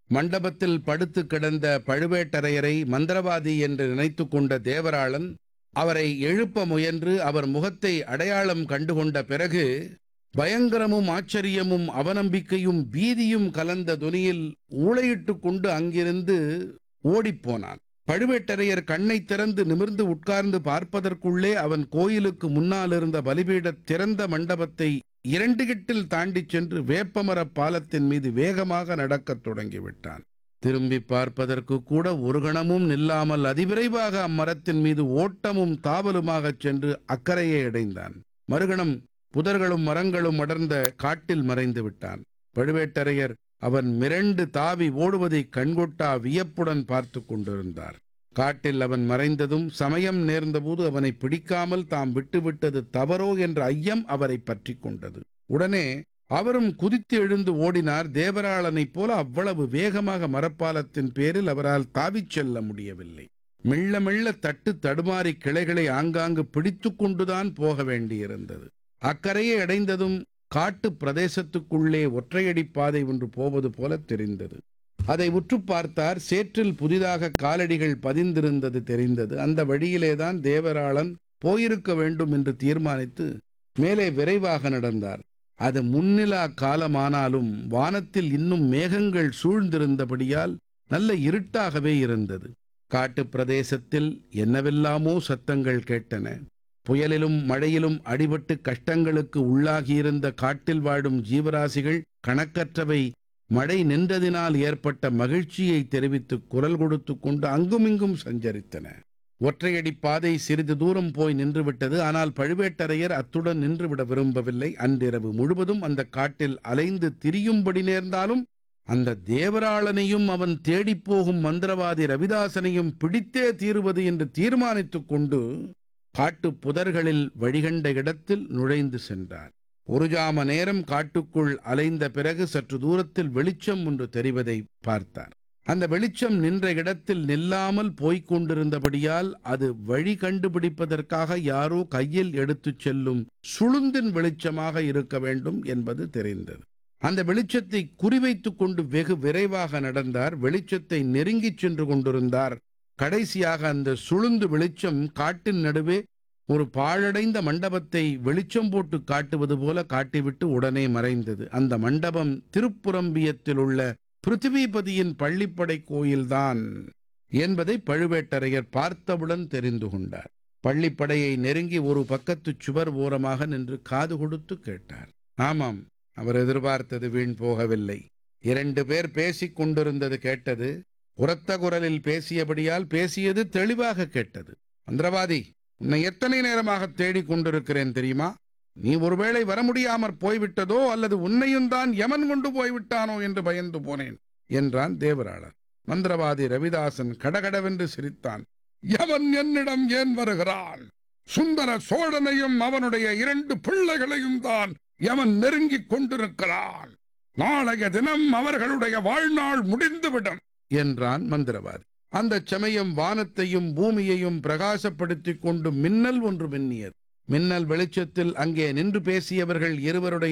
மண்டபத்தில் படுத்து கிடந்த பழுவேட்டரையரை மந்திரவாதி என்று நினைத்து கொண்ட தேவராளன் அவரை எழுப்ப முயன்று அவர் முகத்தை அடையாளம் கண்டுகொண்ட பிறகு பயங்கரமும் ஆச்சரியமும் அவநம்பிக்கையும் பீதியும் கலந்த துனியில் ஊளையிட்டுக் கொண்டு அங்கிருந்து ஓடிப்போனான் பழுவேட்டரையர் கண்ணை திறந்து நிமிர்ந்து உட்கார்ந்து பார்ப்பதற்குள்ளே அவன் கோயிலுக்கு முன்னால் இருந்த பலிபீட திறந்த மண்டபத்தை இரண்டு கிட்டில் தாண்டிச் சென்று வேப்பமரப் பாலத்தின் மீது வேகமாக நடக்கத் தொடங்கிவிட்டான் திரும்பி பார்ப்பதற்கு கூட ஒரு கணமும் நில்லாமல் அதிவிரைவாக அம்மரத்தின் மீது ஓட்டமும் தாவலுமாகச் சென்று அக்கறையை அடைந்தான் மறுகணம் புதர்களும் மரங்களும் அடர்ந்த காட்டில் மறைந்து விட்டான் பழுவேட்டரையர் அவன் மிரண்டு தாவி ஓடுவதை கண்கொட்டா வியப்புடன் பார்த்து கொண்டிருந்தார் காட்டில் அவன் மறைந்ததும் சமயம் நேர்ந்தபோது அவனை பிடிக்காமல் தாம் விட்டுவிட்டது தவறோ என்ற ஐயம் அவரை பற்றி கொண்டது உடனே அவரும் குதித்து எழுந்து ஓடினார் தேவராளனைப் போல அவ்வளவு வேகமாக மரப்பாலத்தின் பேரில் அவரால் தாவிச் செல்ல முடியவில்லை மெல்ல மெல்ல தட்டு தடுமாறி கிளைகளை ஆங்காங்கு பிடித்து கொண்டுதான் போக வேண்டியிருந்தது அக்கரையை அடைந்ததும் காட்டு பிரதேசத்துக்குள்ளே ஒற்றையடி பாதை ஒன்று போவது போல தெரிந்தது அதை உற்று பார்த்தார் சேற்றில் புதிதாக காலடிகள் பதிந்திருந்தது தெரிந்தது அந்த வழியிலேதான் தேவராளன் போயிருக்க வேண்டும் என்று தீர்மானித்து மேலே விரைவாக நடந்தார் அது முன்னிலா காலமானாலும் வானத்தில் இன்னும் மேகங்கள் சூழ்ந்திருந்தபடியால் நல்ல இருட்டாகவே இருந்தது காட்டுப் பிரதேசத்தில் என்னவெல்லாமோ சத்தங்கள் கேட்டன புயலிலும் மழையிலும் அடிபட்டு கஷ்டங்களுக்கு உள்ளாகியிருந்த காட்டில் வாழும் ஜீவராசிகள் கணக்கற்றவை மழை நின்றதினால் ஏற்பட்ட மகிழ்ச்சியை தெரிவித்து குரல் கொடுத்து கொண்டு அங்குமிங்கும் சஞ்சரித்தன ஒற்றையடி பாதை சிறிது தூரம் போய் நின்றுவிட்டது ஆனால் பழுவேட்டரையர் அத்துடன் நின்றுவிட விரும்பவில்லை அன்றிரவு முழுவதும் அந்த காட்டில் அலைந்து திரியும்படி நேர்ந்தாலும் அந்த தேவராளனையும் அவன் தேடிப் போகும் மந்திரவாதி ரவிதாசனையும் பிடித்தே தீருவது என்று தீர்மானித்துக் கொண்டு காட்டுப் புதர்களில் வழிகண்ட இடத்தில் நுழைந்து சென்றார் ஒரு ஜாம நேரம் காட்டுக்குள் அலைந்த பிறகு சற்று தூரத்தில் வெளிச்சம் ஒன்று தெரிவதை பார்த்தார் அந்த வெளிச்சம் நின்ற இடத்தில் நில்லாமல் போய்க் கொண்டிருந்தபடியால் அது வழி கண்டுபிடிப்பதற்காக யாரோ கையில் எடுத்துச் செல்லும் சுளுந்தின் வெளிச்சமாக இருக்க வேண்டும் என்பது தெரிந்தது அந்த வெளிச்சத்தை குறிவைத்துக் கொண்டு வெகு விரைவாக நடந்தார் வெளிச்சத்தை நெருங்கிச் சென்று கொண்டிருந்தார் கடைசியாக அந்த சுளுந்து வெளிச்சம் காட்டின் நடுவே ஒரு பாழடைந்த மண்டபத்தை வெளிச்சம் போட்டு காட்டுவது போல காட்டிவிட்டு உடனே மறைந்தது அந்த மண்டபம் திருப்புரம்பியத்தில் உள்ள பிருத்திவிபதியின் பள்ளிப்படை கோயில்தான் என்பதை பழுவேட்டரையர் பார்த்தவுடன் தெரிந்து கொண்டார் பள்ளிப்படையை நெருங்கி ஒரு பக்கத்து சுவர் ஓரமாக நின்று காது கொடுத்து கேட்டார் ஆமாம் அவர் எதிர்பார்த்தது வீண் போகவில்லை இரண்டு பேர் பேசிக் கொண்டிருந்தது கேட்டது உரத்த குரலில் பேசியபடியால் பேசியது தெளிவாக கேட்டது மந்திரவாதி உன்னை எத்தனை நேரமாக தேடிக் கொண்டிருக்கிறேன் தெரியுமா நீ ஒருவேளை வர முடியாமற் போய்விட்டதோ அல்லது உன்னையும் தான் யமன் கொண்டு போய்விட்டானோ என்று பயந்து போனேன் என்றான் தேவராளர் மந்திரவாதி ரவிதாசன் கடகடவென்று சிரித்தான் யமன் என்னிடம் ஏன் வருகிறான் சுந்தர சோழனையும் அவனுடைய இரண்டு பிள்ளைகளையும் தான் யமன் நெருங்கிக் கொண்டிருக்கிறான் நாளைய தினம் அவர்களுடைய வாழ்நாள் முடிந்துவிடும் என்றான் மந்திரவாதி அந்த சமயம் வானத்தையும் பூமியையும் பிரகாசப்படுத்திக் கொண்டு மின்னல் ஒன்று மின்னியது மின்னல் வெளிச்சத்தில் அங்கே நின்று பேசியவர்கள் இருவருடைய